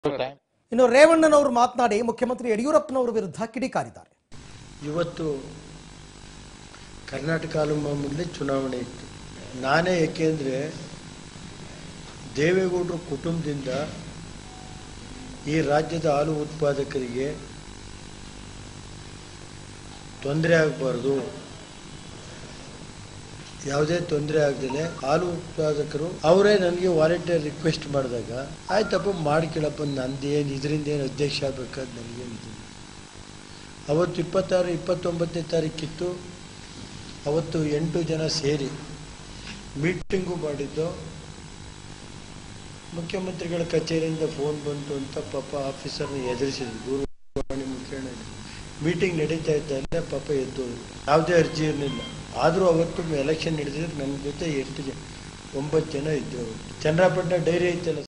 ಇನ್ನು ರೇವಣ್ಣನವರು ಮಾತನಾಡಿ ಮುಖ್ಯಮಂತ್ರಿ ಯಡಿಯೂರಪ್ಪನವರ ವಿರುದ್ಧ ಕಿಡಿಕಾರಿದ್ದಾರೆ ಇವತ್ತು ಕರ್ನಾಟಕ ಹಾಲುಮಹಮ್ಮಲ್ಲಿ ಚುನಾವಣೆ ಇತ್ತು ನಾನೇ ಏಕೆಂದರೆ ದೇವೇಗೌಡರ ಕುಟುಂಬದಿಂದ ಈ ರಾಜ್ಯದ ಹಾಲು ಉತ್ಪಾದಕರಿಗೆ ತೊಂದರೆ ಆಗಬಾರ್ದು ಯಾವುದೇ ತೊಂದರೆ ಆಗದೇ ಹಾಲು ಉತ್ಪಾದಕರು ಅವರೇ ನನಗೆ ವಾಲಂಟಿಯರ್ ರಿಕ್ವೆಸ್ಟ್ ಮಾಡಿದಾಗ ಆಯ್ತಪ್ಪ ಮಾಡ್ಕೊಳಪ್ಪ ನಂದೇನು ಇದರಿಂದ ಏನು ಅಧ್ಯಕ್ಷ ಆಗ್ಬೇಕಾದ ನನಗೇನಿದೆ ಅವತ್ತು ಇಪ್ಪತ್ತಾರು ಇಪ್ಪತ್ತೊಂಬತ್ತನೇ ತಾರೀಕಿತ್ತು ಅವತ್ತು ಎಂಟು ಜನ ಸೇರಿ ಮೀಟಿಂಗು ಮಾಡಿದ್ದು ಮುಖ್ಯಮಂತ್ರಿಗಳ ಕಚೇರಿಯಿಂದ ಫೋನ್ ಬಂತು ಅಂತ ಪಾಪ ಆಫೀಸರ್ನ ಎದುರಿಸಿದ್ರು ದೂರವಾಣಿ ಮುಖೇನ ಮೀಟಿಂಗ್ ನಡೀತಾ ಇದ್ದಂತೆ ಪಾಪ ಎದ್ದು ಹೋದ್ರು. ಯಾವುದೇ ಅರ್ಜಿ ಇರಲಿಲ್ಲ ಆದರೂ ಅವತ್ತು ಎಲೆಕ್ಷನ್ ನಡೆದಿದ್ರೆ ನನ್ನ ಜೊತೆ ಎಂಟು ಜನ ಒಂಬತ್ತು ಜನ ಇದ್ದರು ಚಂದ್ರಪಟ್ಟಣ ಡೈರಿ ಐತಲ್ಲ